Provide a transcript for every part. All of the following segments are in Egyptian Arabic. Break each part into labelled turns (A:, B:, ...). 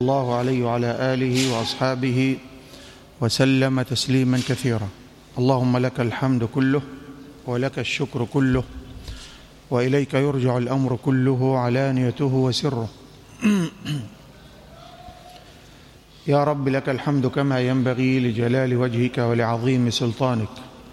A: الله عليه وعلى آله وأصحابه وسلم تسليما كثيرا اللهم لك الحمد كله ولك الشكر كله وإليك يرجع الأمر كله علانيته وسره يا رب لك الحمد كما ينبغي لجلال وجهك ولعظيم سلطانك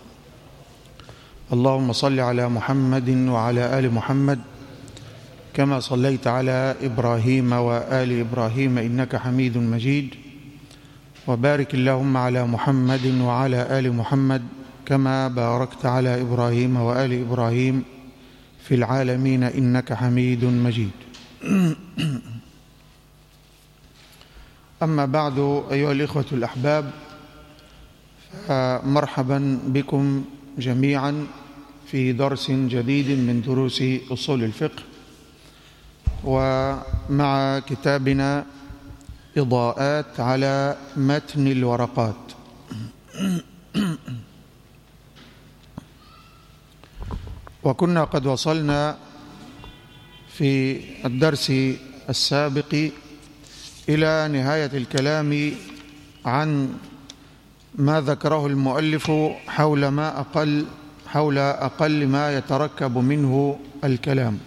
A: اللهم صل على محمد وعلى آل محمد كما صليت على إبراهيم وآل إبراهيم إنك حميد مجيد وبارك اللهم على محمد وعلى آل محمد كما باركت على إبراهيم وآل إبراهيم في العالمين إنك حميد مجيد أما بعد أيها الإخوة الأحباب مرحبا بكم جميعا في درس جديد من دروس أصول الفقه ومع كتابنا إضاءات على متن الورقات وكنا قد وصلنا في الدرس السابق إلى نهاية الكلام عن ما ذكره المؤلف حول ما أقل حول أقل ما يتركب منه الكلام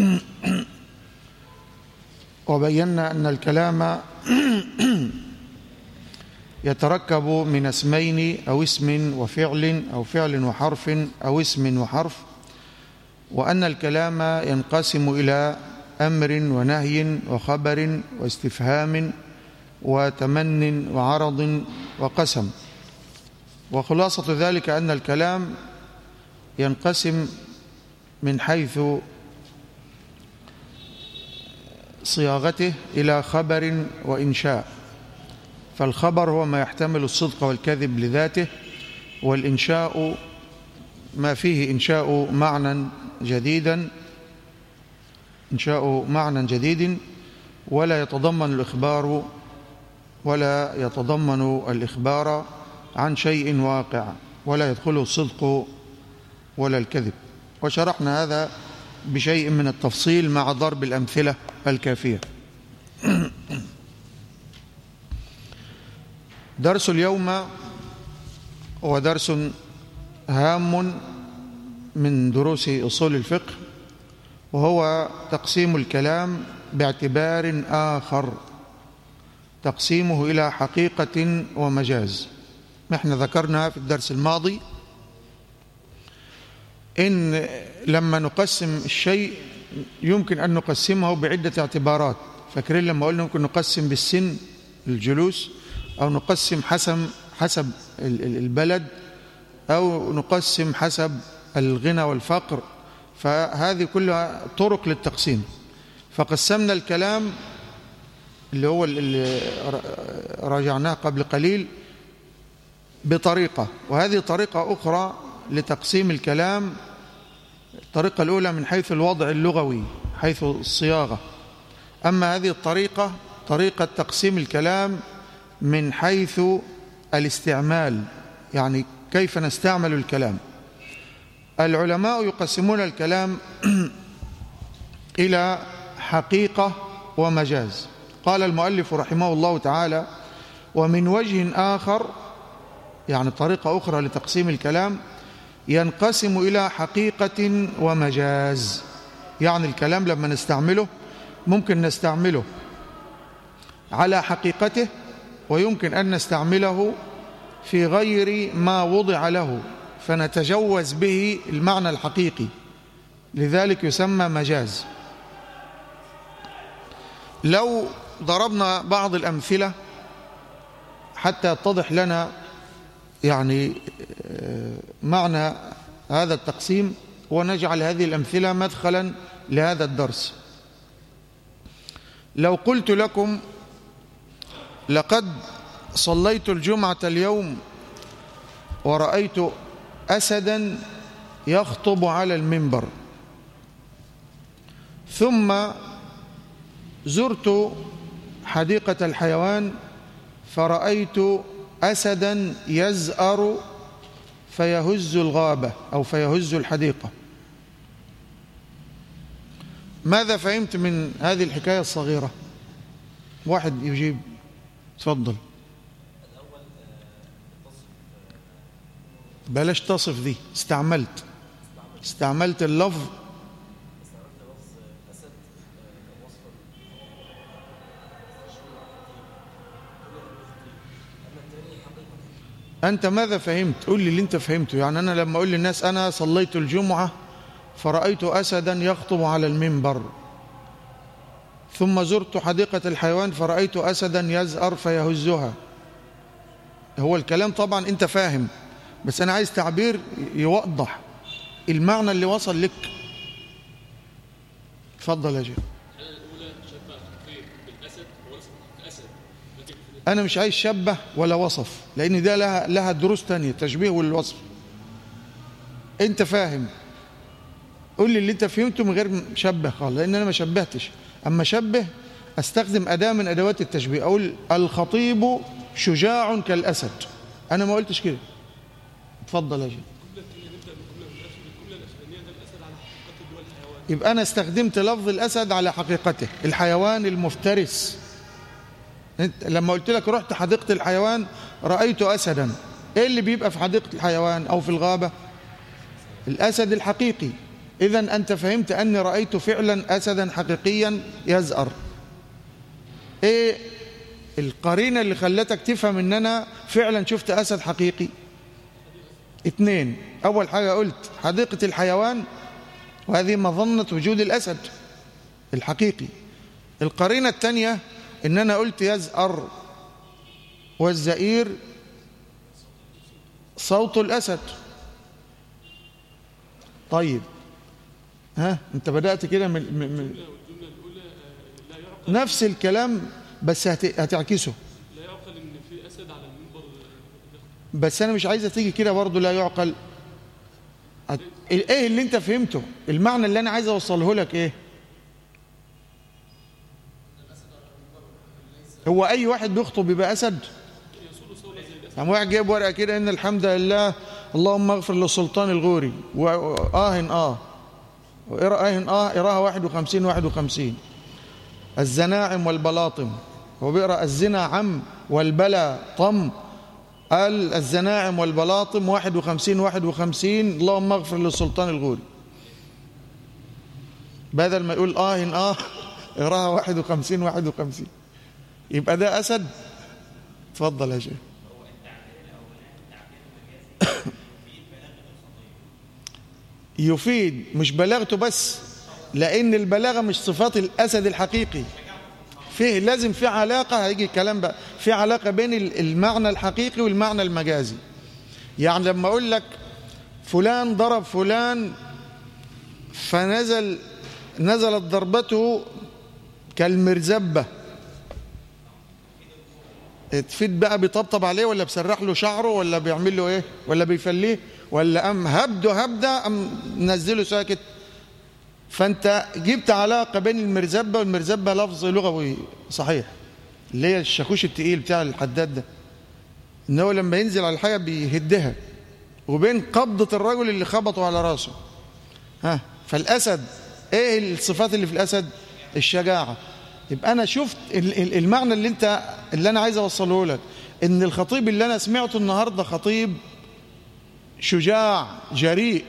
A: وبينا أن الكلام يتركب من اسمين أو اسم وفعل أو فعل وحرف أو اسم وحرف وأن الكلام ينقسم إلى أمر ونهي وخبر واستفهام وتمن وعرض وقسم وخلاصة ذلك أن الكلام ينقسم من حيث صياغته إلى خبر وإنشاء فالخبر هو ما يحتمل الصدق والكذب لذاته والإنشاء ما فيه إنشاء معنى جديدا إنشاء معنى جديد ولا يتضمن الإخبار ولا يتضمن الإخبار عن شيء واقع ولا يدخله الصدق ولا الكذب وشرحنا هذا بشيء من التفصيل مع ضرب الأمثلة الكافية درس اليوم هو درس هام من دروس أصول الفقه وهو تقسيم الكلام باعتبار آخر تقسيمه إلى حقيقة ومجاز احنا ذكرنا في الدرس الماضي إن لما نقسم الشيء يمكن أن نقسمه بعدة اعتبارات فاكرين لما قلنا ممكن نقسم بالسن الجلوس أو نقسم حسب حسب البلد أو نقسم حسب الغنى والفقر فهذه كلها طرق للتقسيم فقسمنا الكلام اللي هو اللي راجعناه قبل قليل بطريقة وهذه طريقة أخرى لتقسيم الكلام الطريقة الأولى من حيث الوضع اللغوي حيث الصياغة أما هذه الطريقة طريقة تقسيم الكلام من حيث الاستعمال يعني كيف نستعمل الكلام العلماء يقسمون الكلام إلى حقيقة ومجاز قال المؤلف رحمه الله تعالى ومن وجه آخر يعني طريقة أخرى لتقسيم الكلام ينقسم إلى حقيقة ومجاز يعني الكلام لما نستعمله ممكن نستعمله على حقيقته ويمكن أن نستعمله في غير ما وضع له فنتجوز به المعنى الحقيقي لذلك يسمى مجاز لو ضربنا بعض الأمثلة حتى يتضح لنا يعني معنى هذا التقسيم ونجعل هذه الأمثلة مدخلا لهذا الدرس لو قلت لكم لقد صليت الجمعة اليوم ورأيت أسدا يخطب على المنبر ثم زرت حديقة الحيوان فرأيت أسدا يزأر فيهز الغابة أو فيهز الحديقة ماذا فهمت من هذه الحكاية الصغيرة واحد يجيب تفضل بلاش تصف دي استعملت استعملت اللفظ أنت ماذا فهمت قول لي اللي أنت فهمته يعني أنا لما أقول للناس أنا صليت الجمعة فرأيت أسدا يخطب على المنبر ثم زرت حديقة الحيوان فرأيت أسدا يزأر فيهزها هو الكلام طبعا أنت فاهم بس أنا عايز تعبير يوضح المعنى اللي وصل لك تفضل يا شيخ أنا مش عايز شبه ولا وصف لأن ده لها, لها دروس تانية تشبيه والوصف أنت فاهم قول لي اللي أنت فهمته من غير شبه خالص لأن أنا ما شبهتش أما شبه أستخدم أداة من أدوات التشبيه أقول الخطيب شجاع كالأسد أنا ما قلتش كده اتفضل يا شيخ يبقى أنا استخدمت لفظ الأسد على حقيقته الحيوان المفترس انت لما قلت لك رحت حديقة الحيوان رأيت أسدا إيه اللي بيبقى في حديقة الحيوان أو في الغابة الأسد الحقيقي إذا أنت فهمت أني رأيت فعلا أسدا حقيقيا يزأر إيه القرينة اللي خلتك تفهم أن أنا فعلا شفت أسد حقيقي اثنين أول حاجة قلت حديقة الحيوان وهذه مظنة وجود الأسد الحقيقي القرينة الثانية إن أنا قلت يزأر والزئير صوت الأسد طيب ها انت بدأت كده من, من, من نفس الكلام بس هتعكسه
B: لا يعقل ان في اسد على المنبر
A: بس انا مش عايزه تيجي كده برضه لا يعقل هت- ايه اللي انت فهمته المعنى اللي انا عايز اوصله لك ايه هو اي واحد بيخطب يبقى اسد يعني واحد جايب ورقه كده ان الحمد لله اللهم اغفر للسلطان الغوري واه اه وإرا آه آه إراها 51 51 الزناعم والبلاطم هو بيقرأ الزنا عم والبلا طم قال الزناعم والبلاطم 51 51 اللهم اغفر للسلطان الغوري بدل ما يقول آه آه إراها 51 51 يبقى ده أسد تفضل يا شيخ يفيد مش بلاغته بس لأن البلاغة مش صفات الأسد الحقيقي فيه لازم في علاقة هيجي الكلام بقى في علاقة بين المعنى الحقيقي والمعنى المجازي يعني لما أقول لك فلان ضرب فلان فنزل نزلت ضربته كالمرزبة تفيد بقى بيطبطب عليه ولا بسرح له شعره ولا بيعمل له ايه ولا بيفليه ولا ام هبده هبده ام نزله ساكت فانت جبت علاقه بين المرزبه والمرزبه لفظ لغوي صحيح اللي هي الشاكوش التقيل بتاع الحداد ده ان هو لما ينزل على الحاجه بيهدها وبين قبضه الرجل اللي خبطه على راسه ها فالاسد ايه الصفات اللي في الاسد الشجاعه يبقى انا شفت المعنى اللي انت اللي انا عايز اوصله لك ان الخطيب اللي انا سمعته النهارده خطيب شجاع جريء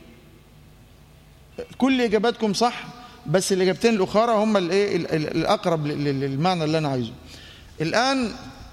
A: كل اجاباتكم صح بس الاجابتين الاخرى هم الايه الاقرب للمعنى اللي انا عايزه الان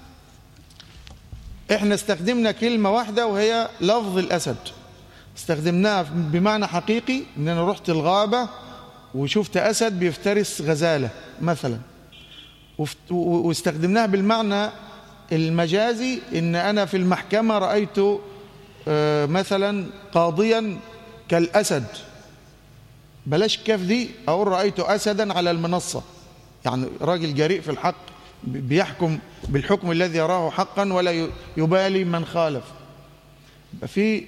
A: احنا استخدمنا كلمه واحده وهي لفظ الاسد استخدمناها بمعنى حقيقي ان انا رحت الغابه وشفت اسد بيفترس غزاله مثلا واستخدمناها بالمعنى المجازي ان انا في المحكمه رايت مثلا قاضيا كالاسد بلاش كاف دي اقول رايت اسدا على المنصه يعني راجل جريء في الحق بيحكم بالحكم الذي يراه حقا ولا يبالي من خالف في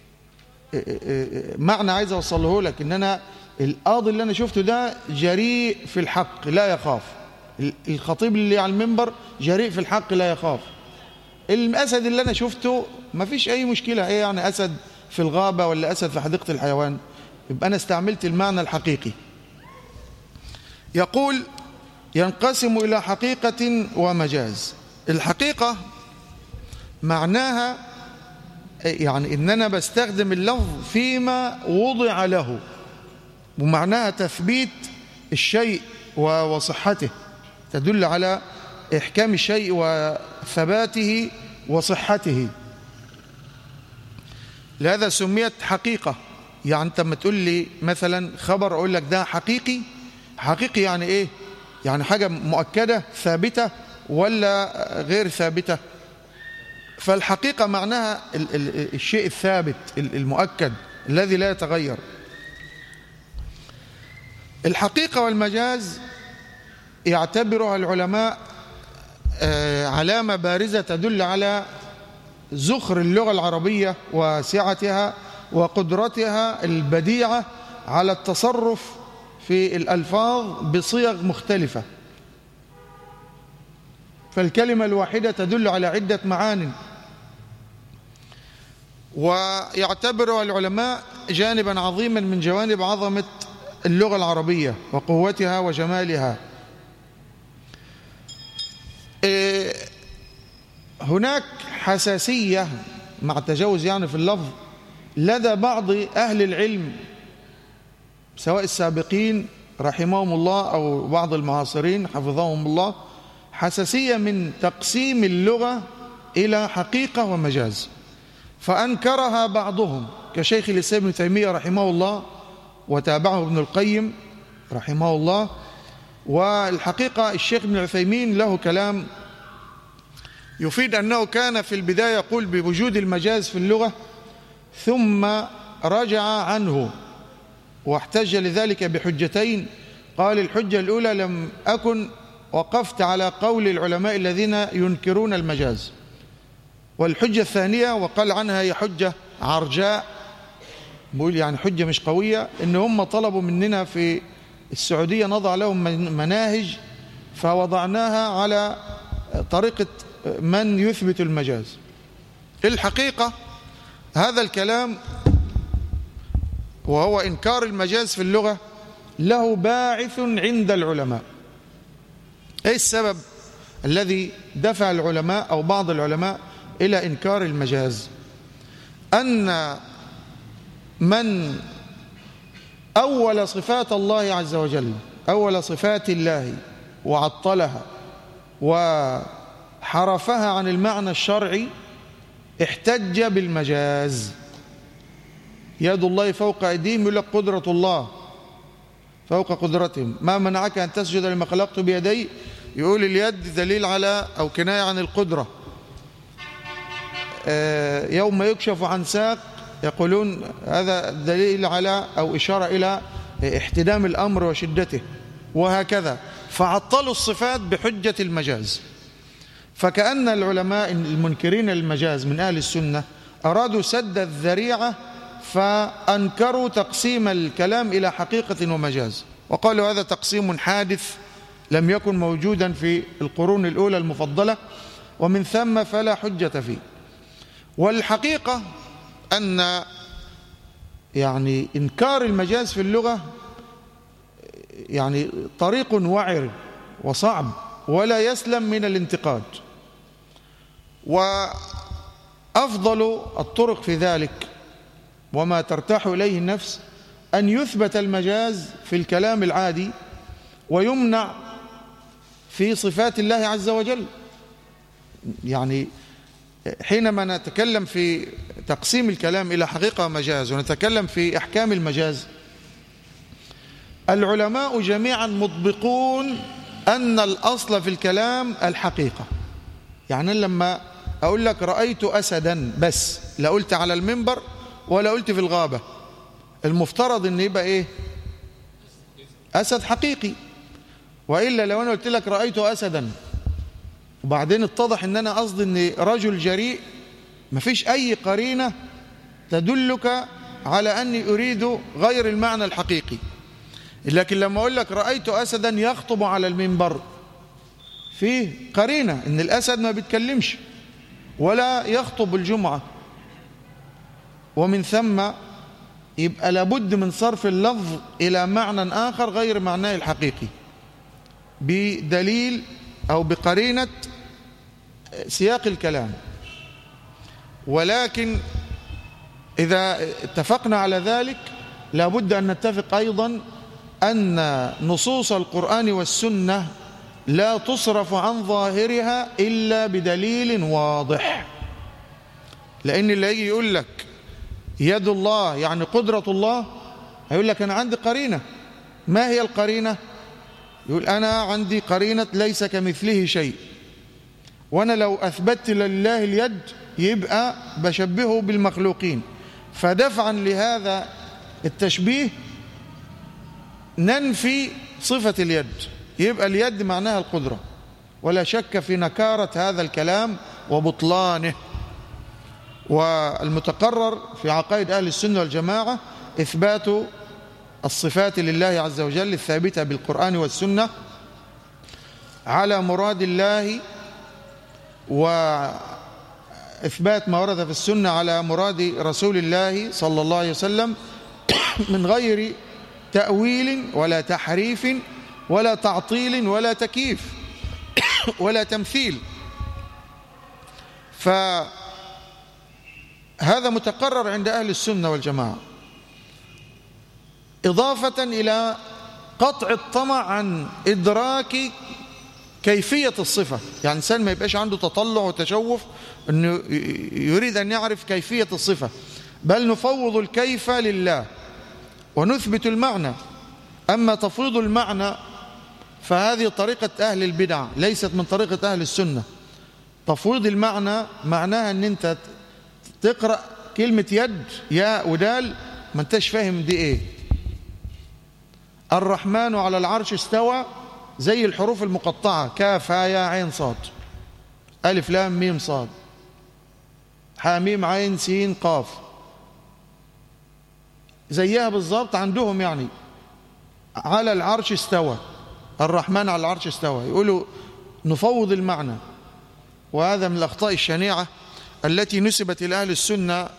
A: معنى عايز اوصله لك ان انا القاضي اللي انا شفته ده جريء في الحق لا يخاف الخطيب اللي على المنبر جريء في الحق لا يخاف الاسد اللي انا شفته ما فيش اي مشكله ايه يعني اسد في الغابه ولا اسد في حديقه الحيوان يبقى انا استعملت المعنى الحقيقي يقول ينقسم إلى حقيقة ومجاز الحقيقة معناها يعني إن أنا بستخدم اللفظ فيما وضع له ومعناها تثبيت الشيء وصحته تدل على إحكام الشيء وثباته وصحته لهذا سميت حقيقة يعني أنت لما تقول لي مثلا خبر أقول لك ده حقيقي حقيقي يعني إيه يعني حاجة مؤكدة ثابتة ولا غير ثابتة فالحقيقة معناها الشيء الثابت المؤكد الذي لا يتغير الحقيقة والمجاز يعتبرها العلماء علامة بارزة تدل على زخر اللغة العربية وسعتها وقدرتها البديعة على التصرف في الألفاظ بصيغ مختلفة فالكلمة الواحدة تدل على عدة معان ويعتبرها العلماء جانبا عظيما من جوانب عظمة اللغة العربية وقوتها وجمالها هناك حساسية مع تجاوز يعني في اللفظ لدى بعض أهل العلم سواء السابقين رحمهم الله أو بعض المعاصرين حفظهم الله حساسية من تقسيم اللغة إلى حقيقة ومجاز فأنكرها بعضهم كشيخ الإسلام ابن تيمية رحمه الله وتابعه ابن القيم رحمه الله والحقيقة الشيخ ابن عثيمين له كلام يفيد أنه كان في البداية يقول بوجود المجاز في اللغة ثم رجع عنه واحتج لذلك بحجتين قال الحجة الأولى لم أكن وقفت على قول العلماء الذين ينكرون المجاز والحجة الثانية وقال عنها هي حجة عرجاء بقول يعني حجة مش قوية إن هم طلبوا مننا في السعودية نضع لهم مناهج فوضعناها على طريقة من يثبت المجاز الحقيقة هذا الكلام وهو إنكار المجاز في اللغة له باعث عند العلماء ايه السبب الذي دفع العلماء أو بعض العلماء إلى إنكار المجاز أن من أول صفات الله عز وجل أول صفات الله وعطلها وحرفها عن المعنى الشرعي احتج بالمجاز يد الله فوق أيديهم يقول لك قدرة الله فوق قدرتهم ما منعك أن تسجد لما خلقت بيدي يقول اليد دليل على أو كناية عن القدرة يوم يكشف عن ساق يقولون هذا دليل على أو إشارة إلى احتدام الأمر وشدته وهكذا فعطلوا الصفات بحجة المجاز فكأن العلماء المنكرين المجاز من أهل السنة أرادوا سد الذريعة فأنكروا تقسيم الكلام إلى حقيقة ومجاز وقالوا هذا تقسيم حادث لم يكن موجودا في القرون الأولى المفضلة ومن ثم فلا حجة فيه والحقيقة أن يعني إنكار المجاز في اللغة يعني طريق وعر وصعب ولا يسلم من الانتقاد وأفضل الطرق في ذلك وما ترتاح إليه النفس أن يثبت المجاز في الكلام العادي ويمنع في صفات الله عز وجل يعني حينما نتكلم في تقسيم الكلام إلى حقيقة ومجاز ونتكلم في أحكام المجاز العلماء جميعا مطبقون أن الأصل في الكلام الحقيقة يعني لما أقول لك رأيت أسدا بس لا قلت على المنبر ولا قلت في الغابة المفترض أن يبقى إيه أسد حقيقي وإلا لو أنا قلت لك رأيت أسدا وبعدين اتضح أن أنا قصدي أن رجل جريء مفيش أي قرينة تدلك على أني أريد غير المعنى الحقيقي لكن لما أقول لك رأيت أسدا يخطب على المنبر فيه قرينة أن الأسد ما بيتكلمش ولا يخطب الجمعة ومن ثم يبقى لابد من صرف اللفظ إلى معنى آخر غير معناه الحقيقي بدليل أو بقرينة سياق الكلام ولكن إذا اتفقنا على ذلك لابد أن نتفق أيضا أن نصوص القرآن والسنة لا تصرف عن ظاهرها إلا بدليل واضح لأن اللي يجي يقول لك يد الله يعني قدرة الله هيقول لك أنا عندي قرينة ما هي القرينة يقول أنا عندي قرينة ليس كمثله شيء وأنا لو أثبت لله اليد يبقى بشبهه بالمخلوقين فدفعا لهذا التشبيه ننفي صفة اليد يبقى اليد معناها القدرة ولا شك في نكارة هذا الكلام وبطلانه والمتقرر في عقائد أهل السنة والجماعة إثبات الصفات لله عز وجل الثابتة بالقرآن والسنة على مراد الله وإثبات ما ورد في السنة على مراد رسول الله صلى الله عليه وسلم من غير تأويل ولا تحريف ولا تعطيل ولا تكييف ولا تمثيل فهذا متقرر عند أهل السنة والجماعة إضافة إلى قطع الطمع عن إدراك كيفية الصفة يعني إنسان ما يبقاش عنده تطلع وتشوف أنه يريد أن يعرف كيفية الصفة بل نفوض الكيف لله ونثبت المعنى أما تفويض المعنى فهذه طريقة أهل البدع ليست من طريقة أهل السنة تفويض المعنى معناها أن أنت تقرأ كلمة يد يا ودال ما انتش فاهم دي ايه الرحمن على العرش استوى زي الحروف المقطعة كاف يا عين صاد ألف لام ميم صاد حاميم عين سين قاف زيها بالظبط عندهم يعني على العرش استوى الرحمن على العرش استوى يقولوا نفوض المعنى وهذا من الأخطاء الشنيعة التي نسبت إلى أهل السنة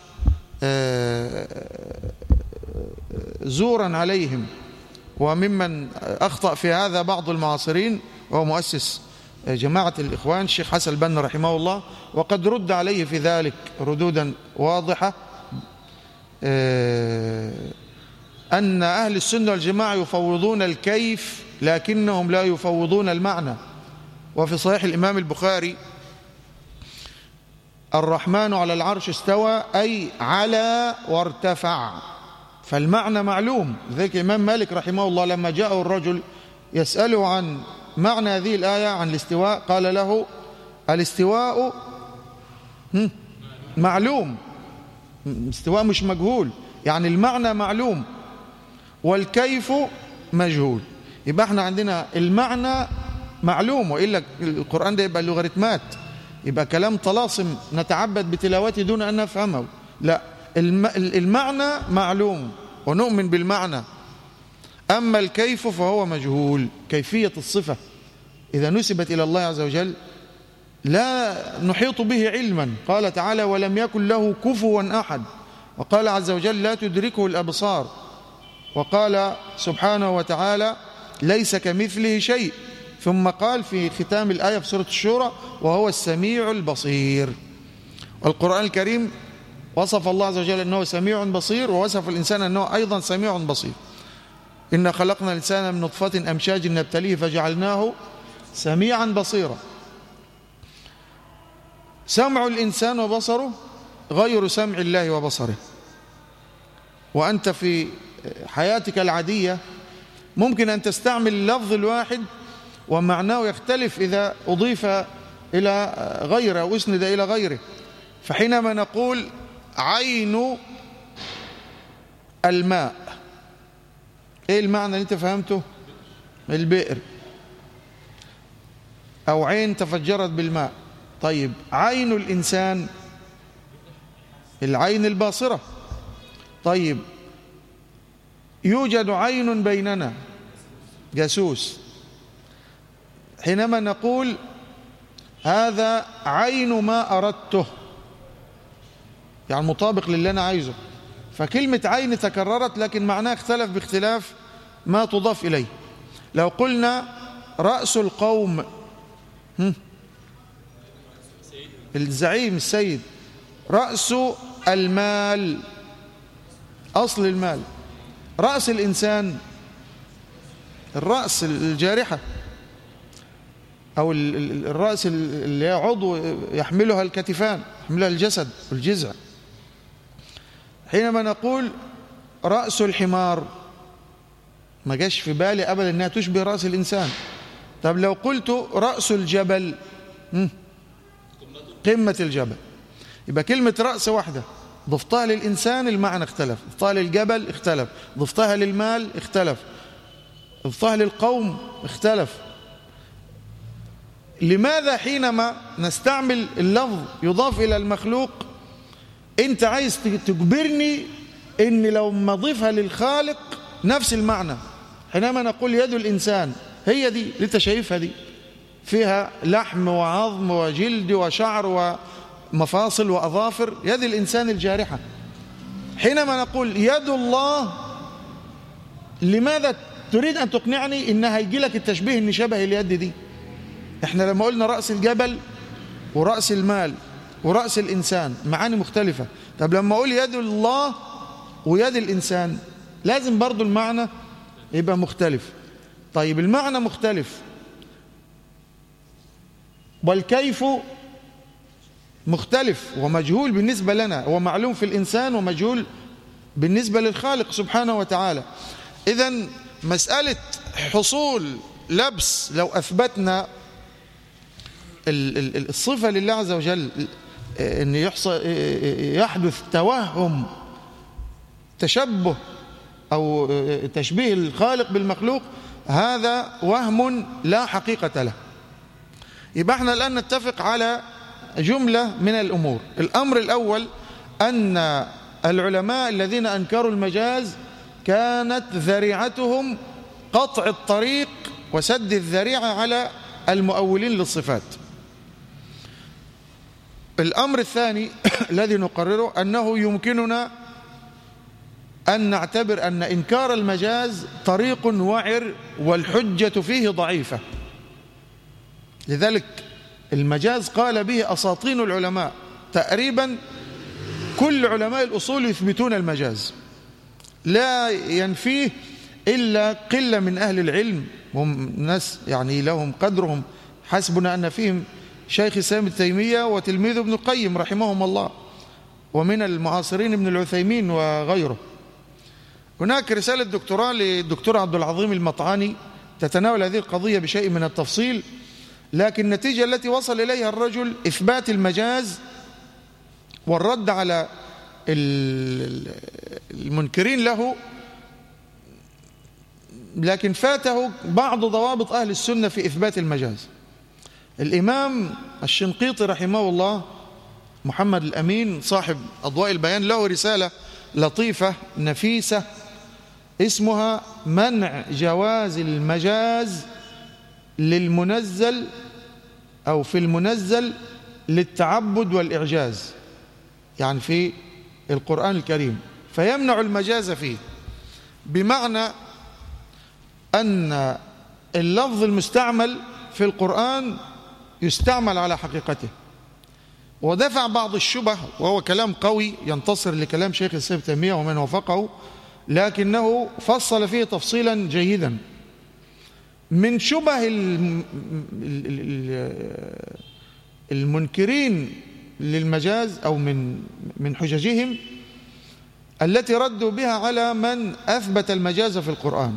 A: زورا عليهم وممن أخطأ في هذا بعض المعاصرين وهو مؤسس جماعة الإخوان الشيخ حسن البنا رحمه الله وقد رد عليه في ذلك ردودا واضحة أن أهل السنة والجماعة يفوضون الكيف لكنهم لا يفوضون المعنى وفي صحيح الإمام البخاري الرحمن على العرش استوى أي على وارتفع فالمعنى معلوم ذلك الإمام مالك رحمه الله لما جاءه الرجل يسأله عن معنى هذه الآية عن الاستواء قال له الاستواء معلوم استواء مش مجهول يعني المعنى معلوم والكيف مجهول يبقى احنا عندنا المعنى معلوم وإلا القرآن ده يبقى لوغاريتمات يبقى كلام طلاسم نتعبد بتلاوته دون أن نفهمه لا المعنى معلوم ونؤمن بالمعنى أما الكيف فهو مجهول كيفية الصفة إذا نسبت إلى الله عز وجل لا نحيط به علما قال تعالى ولم يكن له كفوا أحد وقال عز وجل لا تدركه الأبصار وقال سبحانه وتعالى ليس كمثله شيء ثم قال في ختام الآية في سورة الشورى وهو السميع البصير والقرآن الكريم وصف الله عز وجل أنه سميع بصير ووصف الإنسان أنه أيضا سميع بصير إن خلقنا الإنسان من نطفة أمشاج نبتليه فجعلناه سميعا بصيرا سمع الإنسان وبصره غير سمع الله وبصره وأنت في حياتك العادية ممكن أن تستعمل اللفظ الواحد ومعناه يختلف إذا أضيف إلى غيره أو أسند إلى غيره فحينما نقول عين الماء ايه المعنى اللي انت فهمته البئر او عين تفجرت بالماء طيب عين الانسان العين الباصرة طيب يوجد عين بيننا جاسوس حينما نقول هذا عين ما أردته يعني مطابق للي أنا عايزه فكلمة عين تكررت لكن معناها اختلف باختلاف ما تضاف إليه لو قلنا رأس القوم هم؟ الزعيم السيد رأس المال أصل المال رأس الإنسان الرأس الجارحة أو الرأس اللي هي عضو يحملها الكتفان يحملها الجسد والجزع حينما نقول رأس الحمار ما جاش في بالي أبدا أنها تشبه رأس الإنسان طب لو قلت رأس الجبل قمة الجبل يبقى كلمة رأس واحدة ضفتها للإنسان المعنى اختلف ضفتها للجبل اختلف ضفتها للمال اختلف ضفتها للقوم اختلف لماذا حينما نستعمل اللفظ يضاف إلى المخلوق انت عايز تجبرني ان لو ما اضيفها للخالق نفس المعنى حينما نقول يد الإنسان هي دي اللي انت شايفها دي فيها لحم وعظم وجلد وشعر ومفاصل وأظافر يد الإنسان الجارحة حينما نقول يد الله لماذا تريد أن تقنعني إنها يجي لك التشبيه إن شبه اليد دي احنا لما قلنا رأس الجبل ورأس المال ورأس الإنسان معاني مختلفة طب لما أقول يد الله ويد الإنسان لازم برضو المعنى يبقى مختلف طيب المعنى مختلف والكيف مختلف ومجهول بالنسبة لنا هو معلوم في الإنسان ومجهول بالنسبة للخالق سبحانه وتعالى إذا مسألة حصول لبس لو أثبتنا الصفة لله عز وجل أن يحصل يحدث توهم تشبه أو تشبيه الخالق بالمخلوق هذا وهم لا حقيقة له يبقى احنا الآن نتفق على جملة من الأمور الأمر الأول أن العلماء الذين أنكروا المجاز كانت ذريعتهم قطع الطريق وسد الذريعة على المؤولين للصفات الأمر الثاني الذي نقرره أنه يمكننا أن نعتبر أن إنكار المجاز طريق وعر والحجة فيه ضعيفة لذلك المجاز قال به أساطين العلماء تقريبا كل علماء الأصول يثبتون المجاز لا ينفيه إلا قلة من أهل العلم هم ناس يعني لهم قدرهم حسبنا أن فيهم شيخ سام التيمية وتلميذ ابن القيم رحمهم الله ومن المعاصرين ابن العثيمين وغيره هناك رسالة دكتوراه للدكتور عبد العظيم المطعاني تتناول هذه القضية بشيء من التفصيل لكن النتيجة التي وصل إليها الرجل إثبات المجاز والرد على المنكرين له لكن فاته بعض ضوابط أهل السنة في إثبات المجاز الإمام الشنقيطي رحمه الله محمد الأمين صاحب أضواء البيان له رسالة لطيفة نفيسة اسمها منع جواز المجاز للمنزل أو في المنزل للتعبد والإعجاز يعني في القرآن الكريم فيمنع المجاز فيه بمعنى أن اللفظ المستعمل في القرآن يستعمل على حقيقته ودفع بعض الشبه وهو كلام قوي ينتصر لكلام شيخ السيد تيمية ومن وفقه لكنه فصل فيه تفصيلا جيدا من شبه المنكرين للمجاز أو من من حججهم التي ردوا بها على من أثبت المجاز في القرآن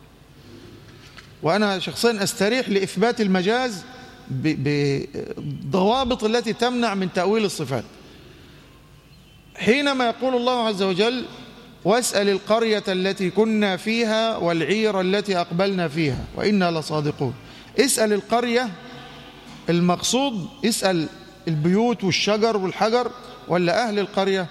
A: وأنا شخصيا أستريح لإثبات المجاز بضوابط التي تمنع من تأويل الصفات حينما يقول الله عز وجل واسأل القرية التي كنا فيها والعير التي أقبلنا فيها وإنا لصادقون اسأل القرية المقصود اسأل البيوت والشجر والحجر ولا أهل القرية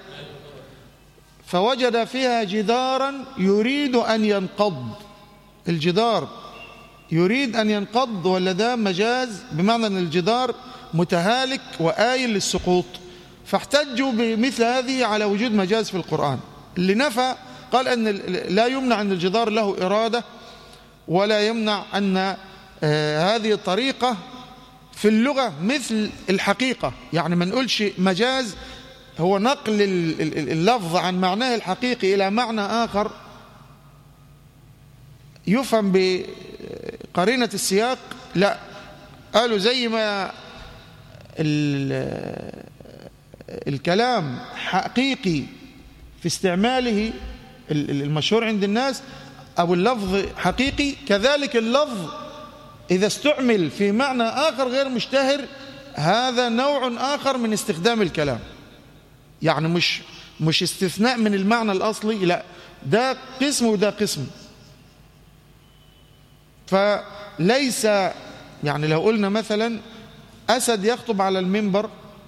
A: فوجد فيها جدارا يريد أن ينقض الجدار يريد أن ينقض ولا ده مجاز بمعنى أن الجدار متهالك وآيل للسقوط فاحتجوا بمثل هذه على وجود مجاز في القرآن اللي نفى قال أن لا يمنع أن الجدار له إرادة ولا يمنع أن آه هذه الطريقة في اللغة مثل الحقيقة يعني ما نقولش مجاز هو نقل اللفظ عن معناه الحقيقي إلى معنى آخر يفهم بقرينة السياق لا قالوا زي ما الكلام حقيقي في استعماله المشهور عند الناس أو اللفظ حقيقي كذلك اللفظ إذا استعمل في معنى آخر غير مشتهر هذا نوع آخر من استخدام الكلام يعني مش مش استثناء من المعنى الأصلي لا ده قسم وده قسم فليس يعني لو قلنا مثلا أسد يخطب على المنبر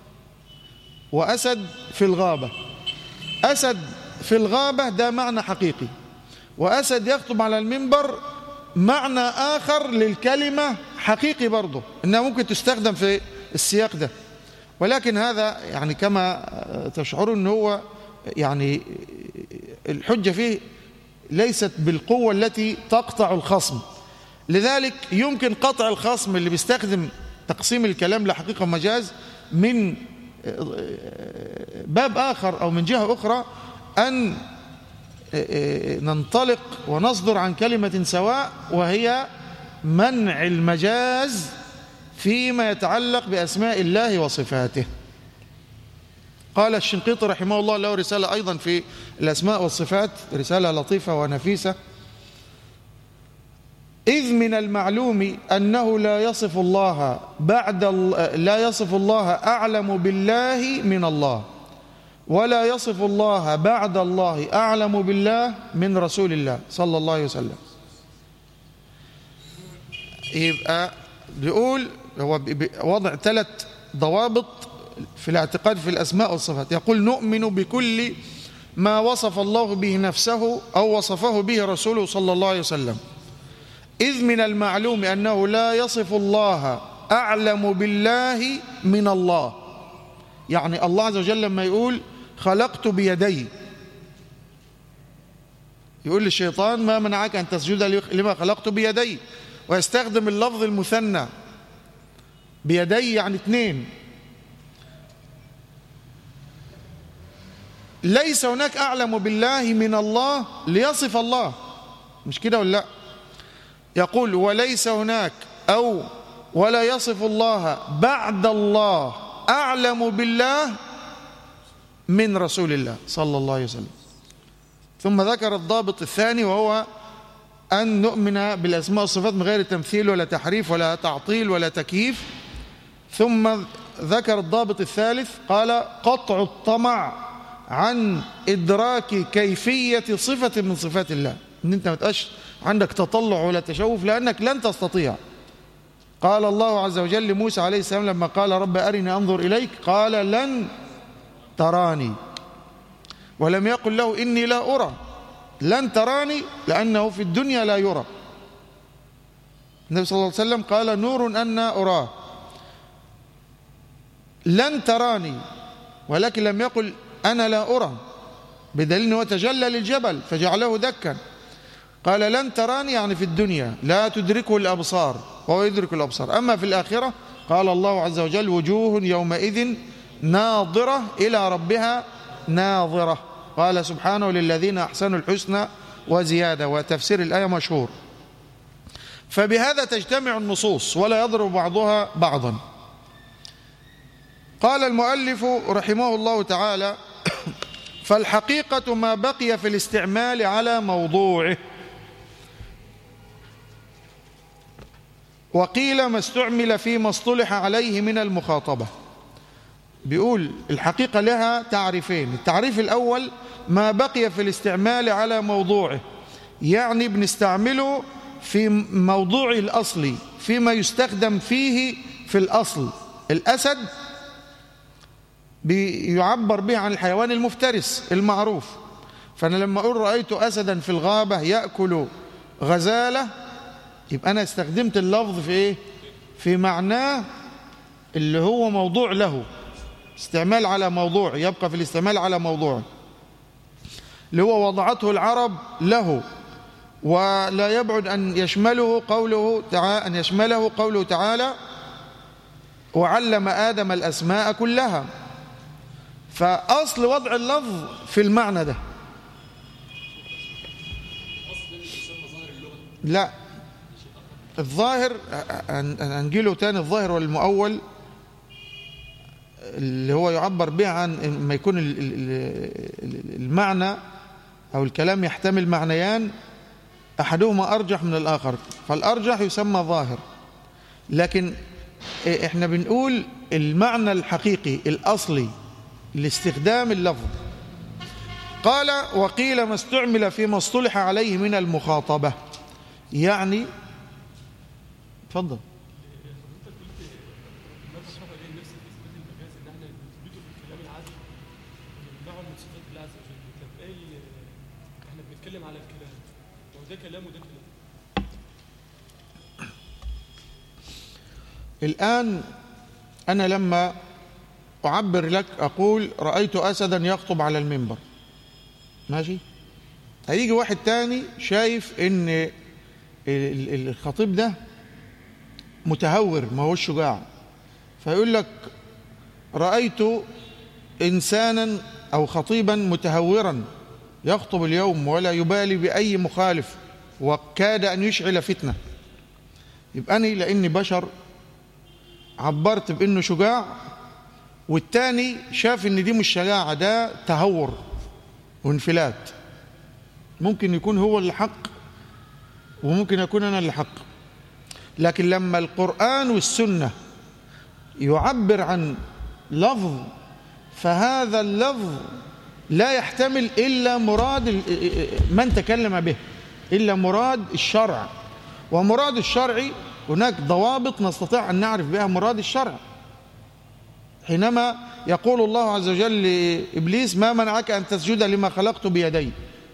A: وأسد في الغابة أسد في الغابة ده معنى حقيقي وأسد يخطب على المنبر معنى آخر للكلمة حقيقي برضه إنها ممكن تستخدم في السياق ده ولكن هذا يعني كما تشعرون أنه هو يعني الحجة فيه ليست بالقوة التي تقطع الخصم لذلك يمكن قطع الخصم اللي بيستخدم تقسيم الكلام لحقيقة ومجاز من باب آخر أو من جهة أخرى أن ننطلق ونصدر عن كلمة سواء وهي منع المجاز فيما يتعلق بأسماء الله وصفاته قال الشنقيطي رحمه الله له رسالة أيضا في الأسماء والصفات رسالة لطيفة ونفيسة إذ من المعلوم أنه لا يصف الله بعد لا يصف الله أعلم بالله من الله ولا يصف الله بعد الله أعلم بالله من رسول الله صلى الله عليه وسلم يبقى بيقول هو وضع ثلاث ضوابط في الاعتقاد في الأسماء والصفات يقول نؤمن بكل ما وصف الله به نفسه أو وصفه به رسوله صلى الله عليه وسلم إذ من المعلوم أنه لا يصف الله أعلم بالله من الله يعني الله عز وجل لما يقول خلقت بيدي يقول للشيطان ما منعك أن تسجد لما خلقت بيدي ويستخدم اللفظ المثنى بيدي يعني اثنين ليس هناك أعلم بالله من الله ليصف الله مش كده ولا لا يقول وليس هناك أو ولا يصف الله بعد الله أعلم بالله من رسول الله صلى الله عليه وسلم ثم ذكر الضابط الثاني وهو أن نؤمن بالأسماء والصفات من غير تمثيل ولا تحريف ولا تعطيل ولا تكييف ثم ذكر الضابط الثالث قال قطع الطمع عن إدراك كيفية صفة من صفات الله ان انت ما تبقاش عندك تطلع ولا تشوف لانك لن تستطيع قال الله عز وجل لموسى عليه السلام لما قال رب أرني أنظر إليك قال لن تراني ولم يقل له إني لا أرى لن تراني لأنه في الدنيا لا يرى النبي صلى الله عليه وسلم قال نور أن أراه لن تراني ولكن لم يقل أنا لا أرى بدليل أنه تجلى للجبل فجعله دكا قال لن تراني يعني في الدنيا لا تدركه الأبصار وهو يدرك الأبصار أما في الآخرة قال الله عز وجل وجوه يومئذ ناظرة إلى ربها ناظرة قال سبحانه للذين أحسنوا الحسنى وزيادة وتفسير الآية مشهور فبهذا تجتمع النصوص ولا يضرب بعضها بعضا قال المؤلف رحمه الله تعالى فالحقيقة ما بقي في الاستعمال على موضوعه وقيل ما استعمل فيما اصطلح عليه من المخاطبة بيقول الحقيقة لها تعريفين التعريف الأول ما بقي في الاستعمال على موضوعه يعني بنستعمله في موضوع الأصلي فيما يستخدم فيه في الأصل الأسد بيعبر به عن الحيوان المفترس المعروف فأنا لما أقول رأيت أسدا في الغابة يأكل غزالة يبقى أنا استخدمت اللفظ في إيه؟ في معناه اللي هو موضوع له استعمال على موضوع يبقى في الاستعمال على موضوع اللي هو وضعته العرب له ولا يبعد أن يشمله قوله تعالى أن يشمله قوله تعالى وعلم آدم الأسماء كلها فأصل وضع اللفظ في المعنى ده لا الظاهر هنجيله تاني الظاهر والمؤول اللي هو يعبر به عن ما يكون المعنى أو الكلام يحتمل معنيان أحدهما أرجح من الآخر فالأرجح يسمى ظاهر لكن احنا بنقول المعنى الحقيقي الأصلي لاستخدام اللفظ قال وقيل ما استعمل فيما اصطلح عليه من المخاطبة يعني تفضل
B: بنتكلم على الكلام وده كلام وده كلام
A: الآن أنا لما أعبر لك أقول رأيت أسدا يخطب على المنبر ماشي هيجي واحد تاني شايف ان الخطيب ده متهور ما هوش شجاع فيقول لك رأيت إنسانا أو خطيبا متهورا يخطب اليوم ولا يبالي بأي مخالف وكاد أن يشعل فتنة يبقى أنا لأني بشر عبرت بأنه شجاع والتاني شاف ان دي مش شجاعة ده تهور وانفلات ممكن يكون هو اللي حق وممكن يكون أنا اللي حق لكن لما القرآن والسنة يعبر عن لفظ فهذا اللفظ لا يحتمل إلا مراد من تكلم به إلا مراد الشرع ومراد الشرع هناك ضوابط نستطيع أن نعرف بها مراد الشرع حينما يقول الله عز وجل لإبليس ما منعك أن تسجد لما خلقت بيدي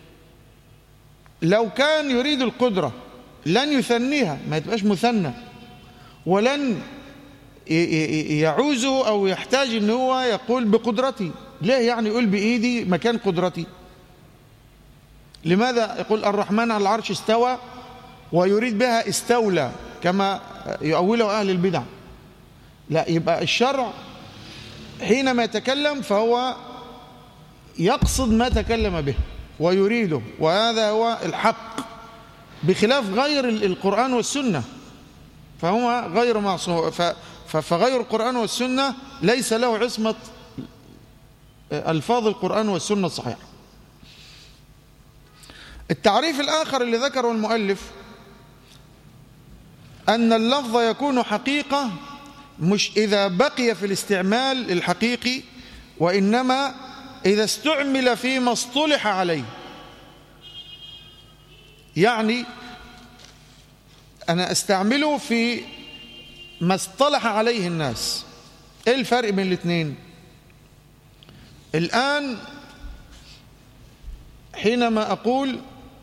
A: لو كان يريد القدرة لن يثنيها ما تبقاش مثنى ولن يعوزه أو يحتاج أن هو يقول بقدرتي ليه يعني يقول بإيدي مكان قدرتي لماذا يقول الرحمن على العرش استوى ويريد بها استولى كما يؤوله أهل البدع لا يبقى الشرع حينما يتكلم فهو يقصد ما تكلم به ويريده وهذا هو الحق بخلاف غير القرآن والسنة فهو غير معصوم فغير القرآن والسنة ليس له عصمة ألفاظ القرآن والسنة الصحيحة التعريف الآخر اللي ذكره المؤلف أن اللفظ يكون حقيقة مش إذا بقي في الاستعمال الحقيقي وإنما إذا استعمل فيما اصطلح عليه يعني أنا أستعمله في ما اصطلح عليه الناس إيه الفرق بين الاثنين الآن حينما أقول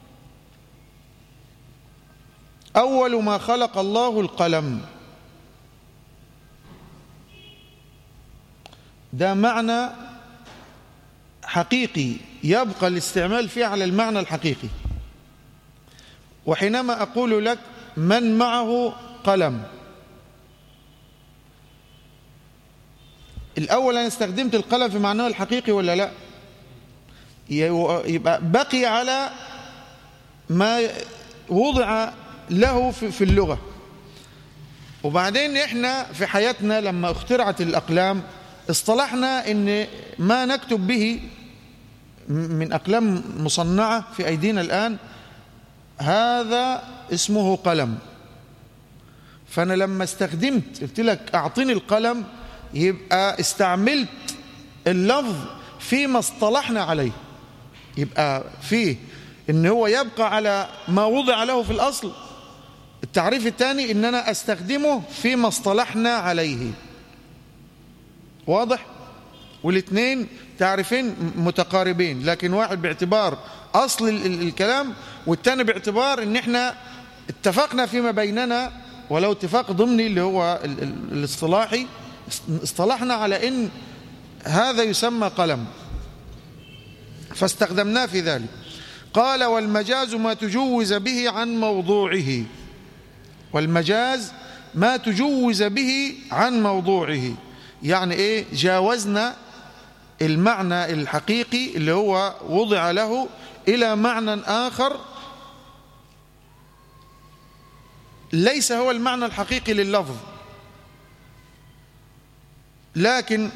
A: أول ما خلق الله القلم ده معنى حقيقي يبقى الاستعمال فيه على المعنى الحقيقي وحينما أقول لك من معه قلم الأول أنا استخدمت القلم في معناه الحقيقي ولا لا يبقى بقي على ما وضع له في اللغة وبعدين احنا في حياتنا لما اخترعت الأقلام اصطلحنا ان ما نكتب به من أقلام مصنعة في أيدينا الآن هذا اسمه قلم فأنا لما استخدمت قلت لك أعطيني القلم يبقى استعملت اللفظ فيما اصطلحنا عليه يبقى فيه ان هو يبقى على ما وضع له في الأصل التعريف الثاني ان انا استخدمه فيما اصطلحنا عليه واضح والاثنين تعريفين متقاربين لكن واحد باعتبار أصل الكلام والثاني باعتبار ان احنا اتفقنا فيما بيننا ولو اتفاق ضمني اللي هو الاصطلاحي اصطلحنا على ان هذا يسمى قلم فاستخدمناه في ذلك قال والمجاز ما تجوز به عن موضوعه والمجاز ما تجوز به عن موضوعه يعني ايه جاوزنا المعنى الحقيقي اللي هو وضع له إلى معنى آخر ليس هو المعنى الحقيقي لللفظ لكن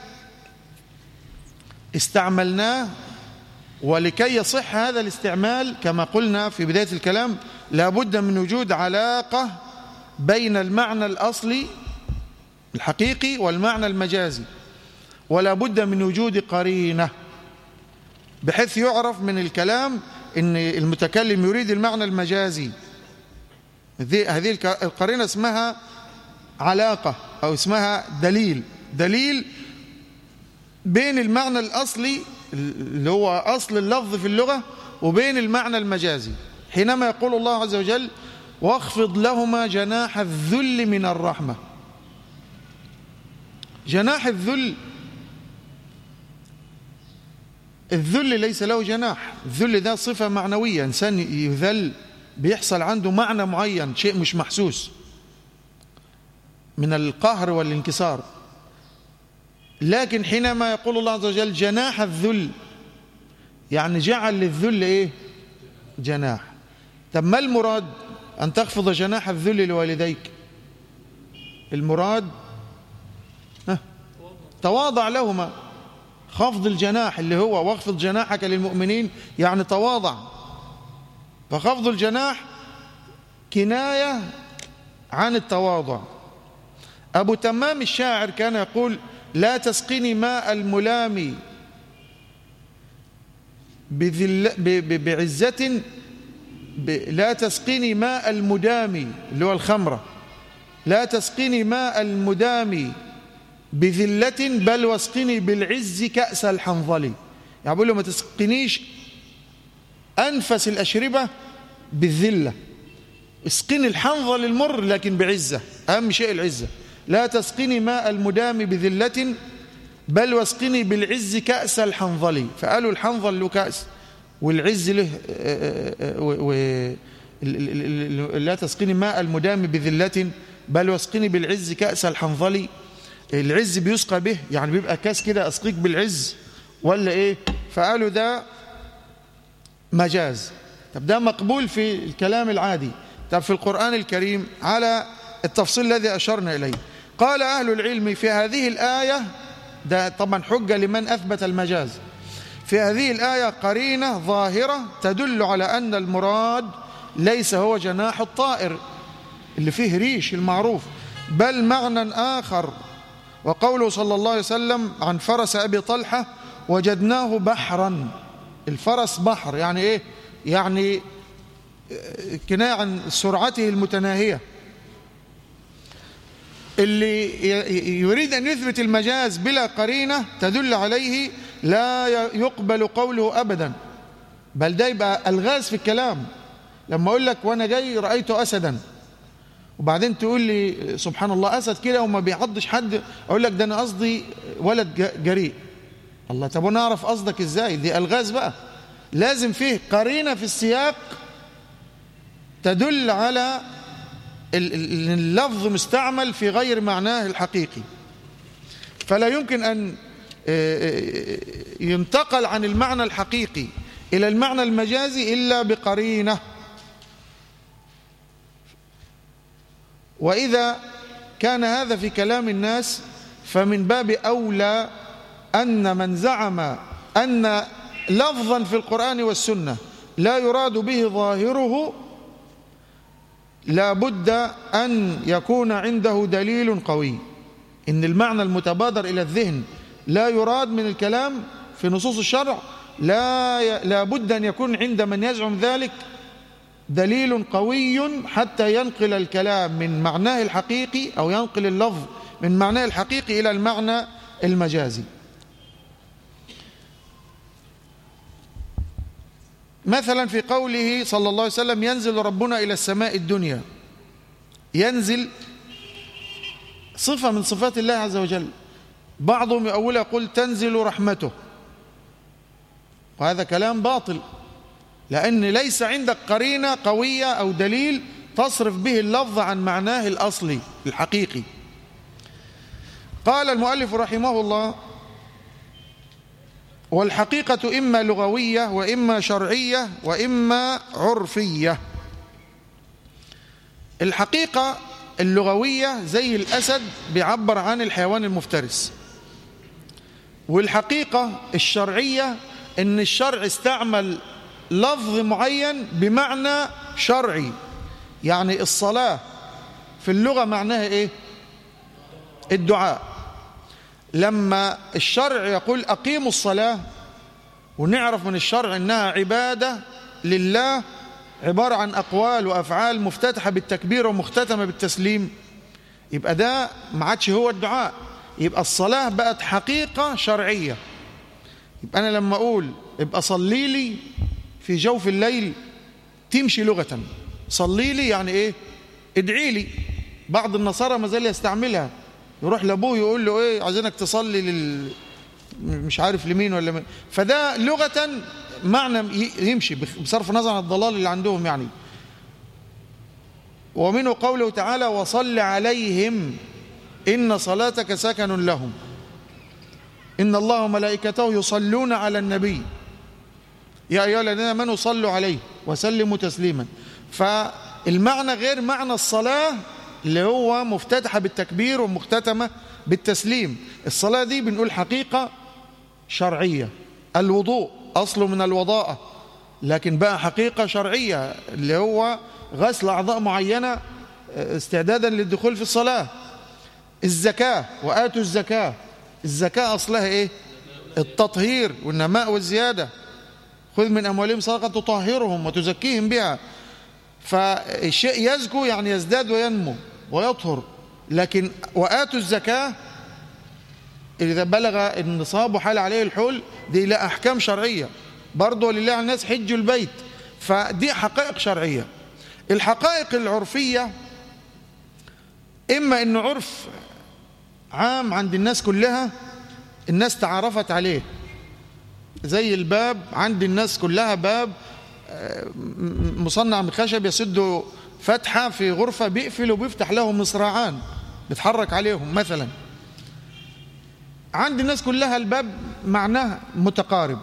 A: استعملناه ولكي يصح هذا الاستعمال كما قلنا في بداية الكلام لابد من وجود علاقة بين المعنى الأصلي الحقيقي والمعنى المجازي ولا بد من وجود قرينة بحيث يعرف من الكلام ان المتكلم يريد المعنى المجازي هذه القرينة اسمها علاقة أو اسمها دليل دليل بين المعنى الأصلي اللي هو أصل اللفظ في اللغة وبين المعنى المجازي حينما يقول الله عز وجل واخفض لهما جناح الذل من الرحمة جناح الذل الذل ليس له جناح الذل ده صفة معنوية إنسان يذل بيحصل عنده معنى معين شيء مش محسوس من القهر والانكسار لكن حينما يقول الله عز وجل جناح الذل يعني جعل للذل ايه جناح طب ما المراد أن تخفض جناح الذل لوالديك المراد تواضع لهما خفض الجناح اللي هو واخفض جناحك للمؤمنين يعني تواضع فخفض الجناح كناية عن التواضع أبو تمام الشاعر كان يقول لا تسقني ماء الملام بذل بعزة لا تسقني ماء المدام اللي هو الخمرة لا تسقني ماء المدام بذلة بل واسقني بالعز كأس الحنظلي يعني بقول له ما تسقنيش أنفس الأشربة بالذلة اسقني الحنظل المر لكن بعزة أهم شيء العزة لا تسقني ماء المدام بذلة بل واسقني بالعز كأس الحنظلي فقالوا الحنظل له كأس والعز له و لا تسقني ماء المدام بذلة بل واسقني بالعز كأس الحنظلي العز بيسقى به يعني بيبقى كاس كده أسقيك بالعز ولا إيه فقالوا ده مجاز طب ده مقبول في الكلام العادي طب في القرآن الكريم على التفصيل الذي أشرنا إليه قال أهل العلم في هذه الآية ده طبعا حجة لمن أثبت المجاز في هذه الآية قرينة ظاهرة تدل على أن المراد ليس هو جناح الطائر اللي فيه ريش المعروف بل معنى آخر وقوله صلى الله عليه وسلم عن فرس أبي طلحة وجدناه بحرا الفرس بحر يعني إيه يعني كناية عن سرعته المتناهية اللي يريد أن يثبت المجاز بلا قرينة تدل عليه لا يقبل قوله أبدا بل ده يبقى الغاز في الكلام لما أقول لك وأنا جاي رأيت أسدا وبعدين تقول لي سبحان الله أسد كده وما بيعضش حد أقول لك ده أنا قصدي ولد جريء الله طب وانا اعرف قصدك ازاي دي الغاز بقى لازم فيه قرينه في السياق تدل على اللفظ مستعمل في غير معناه الحقيقي فلا يمكن ان ينتقل عن المعنى الحقيقي الى المعنى المجازي الا بقرينه واذا كان هذا في كلام الناس فمن باب اولى أن من زعم أن لفظا في القرآن والسنة لا يراد به ظاهره لا بد أن يكون عنده دليل قوي إن المعنى المتبادر إلى الذهن لا يراد من الكلام في نصوص الشرع لا لا بد أن يكون عند من يزعم ذلك دليل قوي حتى ينقل الكلام من معناه الحقيقي أو ينقل اللفظ من معناه الحقيقي إلى المعنى المجازي مثلا في قوله صلى الله عليه وسلم ينزل ربنا إلى السماء الدنيا ينزل صفة من صفات الله عز وجل بعضهم يقول يقول تنزل رحمته وهذا كلام باطل لأن ليس عندك قرينة قوية أو دليل تصرف به اللفظ عن معناه الأصلي الحقيقي قال المؤلف رحمه الله والحقيقة إما لغوية وإما شرعية وإما عرفية الحقيقة اللغوية زي الأسد بيعبر عن الحيوان المفترس والحقيقة الشرعية إن الشرع استعمل لفظ معين بمعنى شرعي يعني الصلاة في اللغة معناها إيه الدعاء لما الشرع يقول أقيموا الصلاة ونعرف من الشرع إنها عبادة لله عبارة عن أقوال وأفعال مفتتحة بالتكبير ومختتمة بالتسليم يبقى ده ما عادش هو الدعاء يبقى الصلاة بقت حقيقة شرعية يبقى أنا لما أقول يبقى صلي لي في جوف الليل تمشي لغة صلي لي يعني إيه ادعي لي بعض النصارى ما زال يستعملها يروح لأبوه يقول له إيه عايزينك تصلي لل مش عارف لمين ولا مين فده لغة معنى يمشي بصرف النظر عن الضلال اللي عندهم يعني ومنه قوله تعالى وصل عليهم إن صلاتك سكن لهم إن الله وملائكته يصلون على النبي يا أيها الذين آمنوا صلوا عليه وسلموا تسليما فالمعنى غير معنى الصلاة اللي هو مفتتحة بالتكبير ومختتمة بالتسليم الصلاة دي بنقول حقيقة شرعية الوضوء أصله من الوضاءة لكن بقى حقيقة شرعية اللي هو غسل أعضاء معينة استعدادا للدخول في الصلاة الزكاة وآتوا الزكاة الزكاة أصلها إيه التطهير والنماء والزيادة خذ من أموالهم صدقة تطهرهم وتزكيهم بها فالشيء يزكو يعني يزداد وينمو ويطهر لكن وآتوا الزكاة إذا بلغ النصاب وحال عليه الحول دي لا أحكام شرعية برضه ولله على الناس حج البيت فدي حقائق شرعية الحقائق العرفية إما أنه عرف عام عند الناس كلها الناس تعرفت عليه زي الباب عند الناس كلها باب مصنع من خشب يسد فتحة في غرفة بيقفل وبيفتح له مصراعان بيتحرك عليهم مثلا عند الناس كلها الباب معناه متقارب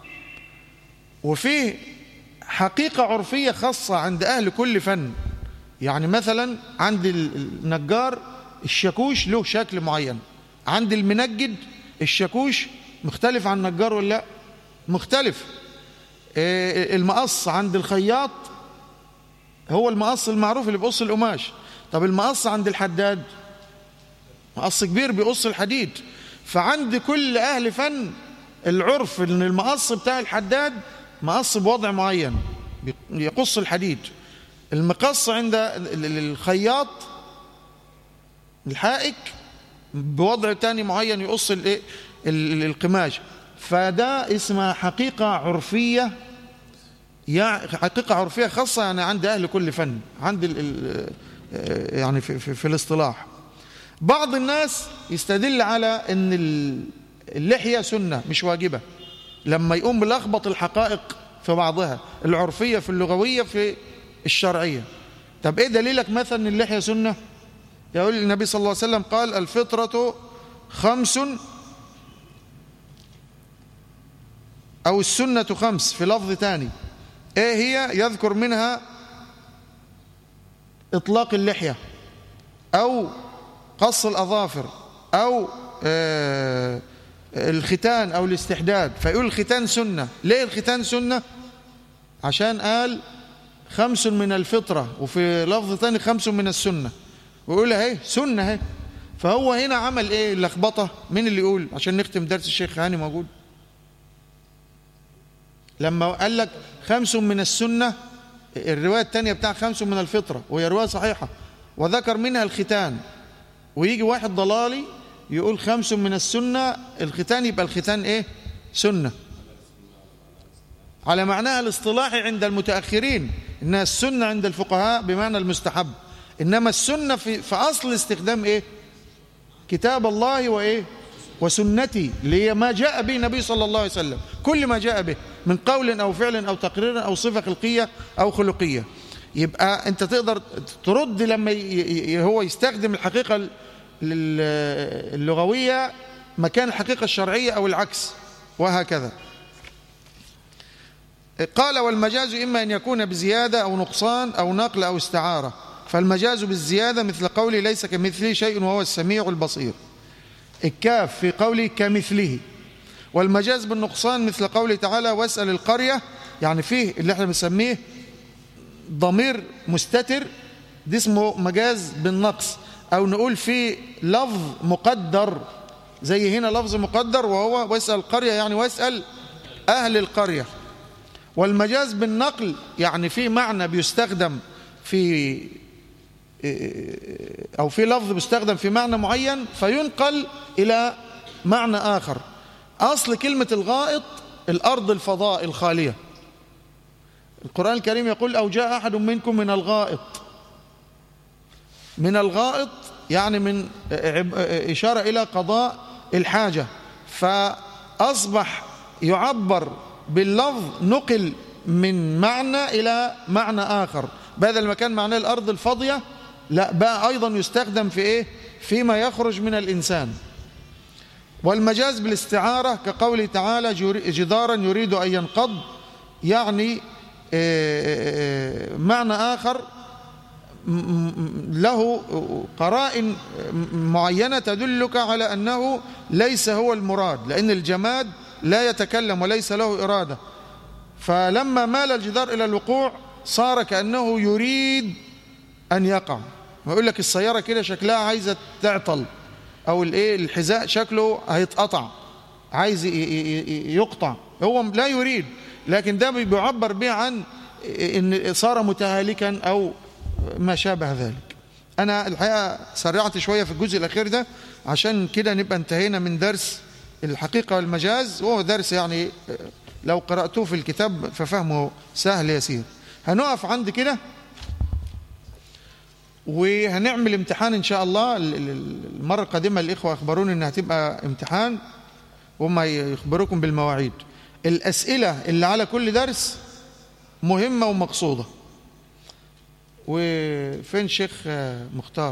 A: وفيه حقيقة عرفية خاصة عند أهل كل فن يعني مثلا عند النجار الشاكوش له شكل معين عند المنجد الشاكوش مختلف عن النجار ولا لا مختلف المقص عند الخياط هو المقص المعروف اللي بيقص القماش طب المقص عند الحداد مقص كبير بيقص الحديد فعند كل أهل فن العرف ان المقص بتاع الحداد مقص بوضع معين يقص الحديد المقص عند الخياط الحائك بوضع تاني معين يقص القماش فده اسمها حقيقة عرفية يعني حقيقة عرفية خاصة يعني عند أهل كل فن عند ال ال يعني في, في, في الاصطلاح بعض الناس يستدل على أن اللحية سنة مش واجبة لما يقوم بلخبط الحقائق في بعضها العرفية في اللغوية في الشرعية طب ايه دليلك مثلا ان اللحية سنة يقول النبي صلى الله عليه وسلم قال الفطرة خمس أو السنة خمس في لفظ تاني ايه هي يذكر منها إطلاق اللحية أو قص الأظافر أو آه الختان أو الاستحداد فيقول الختان سنة ليه الختان سنة عشان قال خمس من الفطرة وفي لفظ ثاني خمس من السنة ويقول اهي سنة اهي فهو هنا عمل ايه اللخبطة مين اللي يقول عشان نختم درس الشيخ هاني موجود لما قال لك خمس من السنة الرواية الثانية بتاع خمس من الفطرة وهي رواية صحيحة وذكر منها الختان ويجي واحد ضلالي يقول خمس من السنة الختان يبقى الختان ايه سنة على معناها الاصطلاحي عند المتأخرين إنها السنة عند الفقهاء بمعنى المستحب إنما السنة في, في أصل استخدام إيه كتاب الله وإيه وسنتي اللي هي ما جاء به النبي صلى الله عليه وسلم كل ما جاء به من قول أو فعل أو تقرير أو صفة خلقية أو خلقية يبقى أنت تقدر ترد لما هو يستخدم الحقيقة اللغوية مكان الحقيقة الشرعية أو العكس وهكذا قال والمجاز إما أن يكون بزيادة أو نقصان أو نقل أو استعارة فالمجاز بالزيادة مثل قولي ليس كمثله شيء وهو السميع البصير الكاف في قوله كمثله والمجاز بالنقصان مثل قوله تعالى واسأل القرية يعني فيه اللي احنا بنسميه ضمير مستتر دي اسمه مجاز بالنقص أو نقول فيه لفظ مقدر زي هنا لفظ مقدر وهو واسأل القرية يعني واسأل أهل القرية والمجاز بالنقل يعني في معنى بيستخدم في أو في لفظ بيستخدم في معنى معين فينقل إلى معنى آخر أصل كلمة الغائط الأرض الفضاء الخالية القرآن الكريم يقول أو جاء أحد منكم من الغائط من الغائط يعني من إشارة إلى قضاء الحاجة فأصبح يعبر باللفظ نقل من معنى إلى معنى آخر بدل ما كان معناه الأرض الفاضية لا بقى أيضا يستخدم في إيه فيما يخرج من الإنسان والمجاز بالاستعارة كقوله تعالى جدارا يريد أن ينقض يعني معنى آخر له قرائن معينة تدلك على أنه ليس هو المراد لأن الجماد لا يتكلم وليس له إرادة فلما مال الجدار إلى الوقوع صار كأنه يريد أن يقع ويقول لك السيارة كده شكلها عايزة تعطل أو الإيه الحذاء شكله هيتقطع عايز يقطع هو لا يريد لكن ده بيعبر به عن إن صار متهالكا أو ما شابه ذلك أنا الحقيقة سرعت شوية في الجزء الأخير ده عشان كده نبقى انتهينا من درس الحقيقة والمجاز وهو درس يعني لو قرأتوه في الكتاب ففهمه سهل يسير هنقف عند كده وهنعمل امتحان إن شاء الله المرة القادمة الإخوة أخبروني أنها هتبقى امتحان وهم يخبروكم بالمواعيد الأسئلة اللي على كل درس مهمة ومقصودة وفين شيخ مختار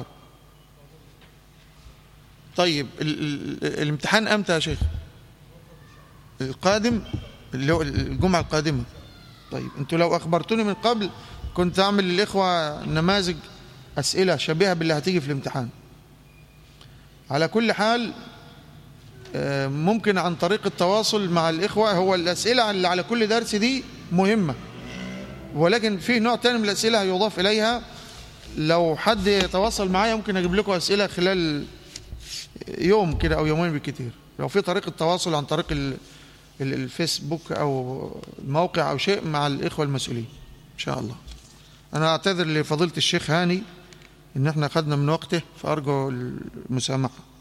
A: طيب الامتحان امتى يا شيخ القادم اللي هو الجمعة القادمة طيب انتوا لو اخبرتوني من قبل كنت اعمل للاخوة نماذج اسئلة شبيهة باللي هتيجي في الامتحان على كل حال ممكن عن طريق التواصل مع الإخوة هو الأسئلة اللي على كل درس دي مهمة ولكن في نوع تاني من الأسئلة يضاف إليها لو حد يتواصل معايا ممكن أجيب لكم أسئلة خلال يوم كده أو يومين بالكثير لو في طريقة تواصل عن طريق الفيسبوك أو الموقع أو شيء مع الإخوة المسؤولين إن شاء الله أنا أعتذر لفضيلة الشيخ هاني إن احنا أخذنا من وقته فأرجو المسامحة